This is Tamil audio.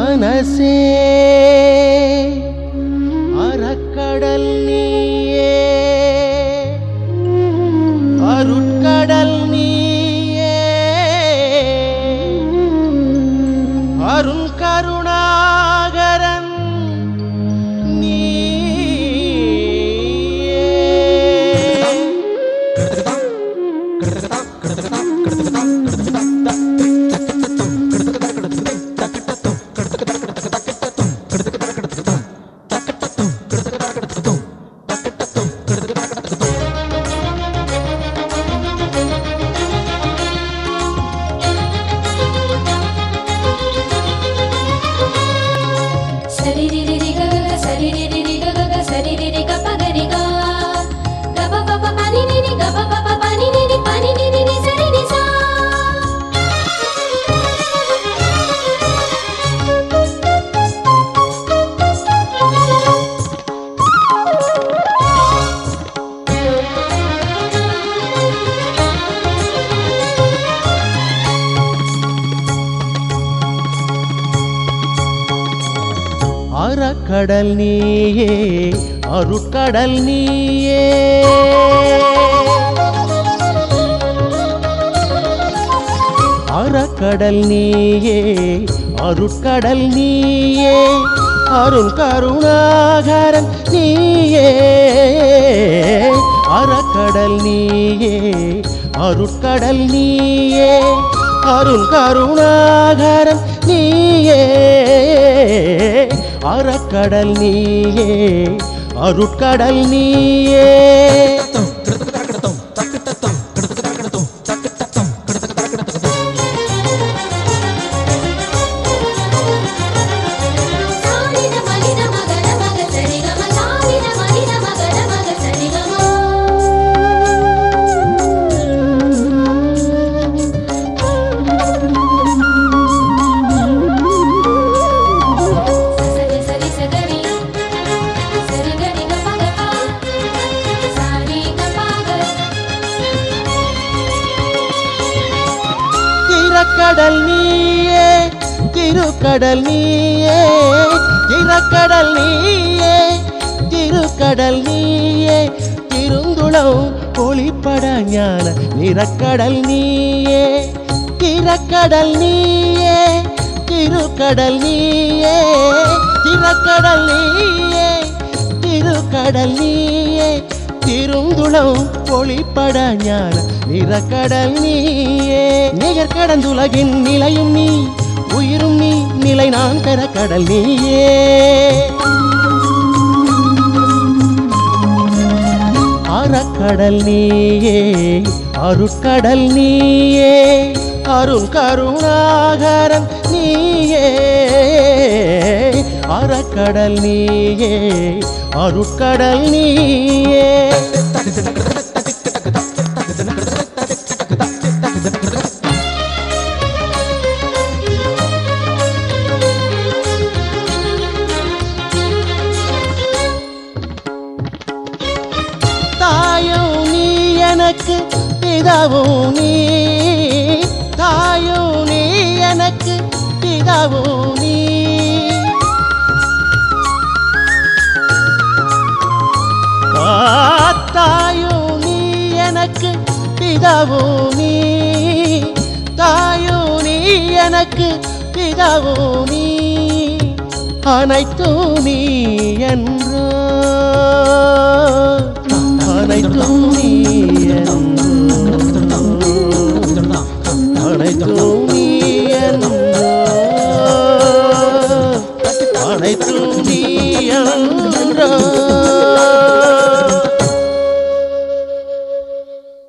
மனசே அறக்கடல் நீயே அருட்கடல் நீயே அருண் கருணாகரன் நீயே சரிரிரி ககக சரிரிரி ககக சரிரிரி கபகரிகா கப பப பனினினி கப பப பனினினி பனினினி சரினி சா அறக்கடல் நீயே அருட்கடல் நீயே அறக்கடல் நீயே அருட்கடல் நீயே அருண் கருணாகரன் நீயே அறக்கடல் நீயே அருட்கடல் நீயே அருண் கருணாகரன் நீயே அறக்கடல் நீயே அருட்கடல் நீயே சானித மனித மகர மக சரிகம சானித மனித மகர மக சரிகம சரி சரி சகரி சரி கரி கபகபா சாரி கபாக திரக்கடல் நீயே திருக்கடல் நீயே திரக்கடல் நீயே திருக்கடல் நீயே திருந்துளம் ஒளிப்பட ஞான நிறக்கடல் நீயே திரக்கடல் நீயே திருக்கடல் நீயே திரக்கடல் நீயே திருக்கடல் நீயே திருந்துளம் ஒளிப்பட ஞான நிறக்கடல் நீயே நிகர் கடந்துலகின் நிலையும் நீ உயிரும் நீ நிலை நான் பெற கடல் நீயே அறக்கடல் நீயே அருட்கடல் நீயே அருண் கருணாகரன் நீயே அறக்கடல் நீயே அருட்கடல் நீயே தாயும் நீ எனக்கு பிதாவும் நீ தாயும் நீ எனக்கு பிதாவும் நீ ஆ, தாயும் நீ எனக்கு பிதாவும் நீ தாயும் நீ எனக்கு பிதாவும் நீ அனைத்தும் நீ என்றோ அனைத்தும் நீ என்றோ அனைத்தும் நீ என்றோ அனைத்தும் நீ என்றோ